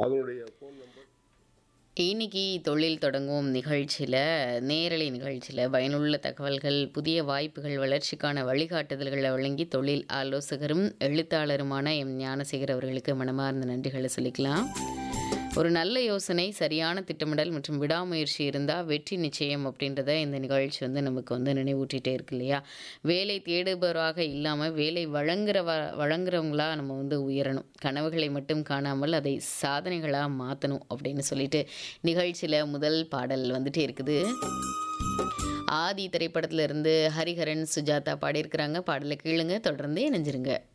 அதனுடைய phone number இன்னைக்கு தொழில் தொடங்குவோம் நிகழ்ச்சியில் நேரலை நிகழ்ச்சியில் பயனுள்ள தகவல்கள் புதிய வாய்ப்புகள் வளர்ச்சிக்கான வழிகாட்டுதல்களை வழங்கி தொழில் ஆலோசகரும் எழுத்தாளருமான எம் ஞானசேகர் அவர்களுக்கு மனமார்ந்த நன்றிகளை சொல்லிக்கலாம் ஒரு நல்ல யோசனை சரியான திட்டமிடல் மற்றும் விடாமுயற்சி இருந்தால் வெற்றி நிச்சயம் அப்படின்றத இந்த நிகழ்ச்சி வந்து நமக்கு வந்து நினைவூட்டிகிட்டே இருக்கு இல்லையா வேலை தேடுபவராக இல்லாமல் வேலை வழங்குறவ வழங்குறவங்களா நம்ம வந்து உயரணும் கனவுகளை மட்டும் காணாமல் அதை சாதனைகளாக மாற்றணும் அப்படின்னு சொல்லிட்டு நிகழ்ச்சியில் முதல் பாடல் வந்துட்டே இருக்குது ஆதி திரைப்படத்துல இருந்து ஹரிஹரன் சுஜாதா பாடியிருக்கிறாங்க பாடலை கீழுங்க தொடர்ந்து இணைஞ்சிருங்க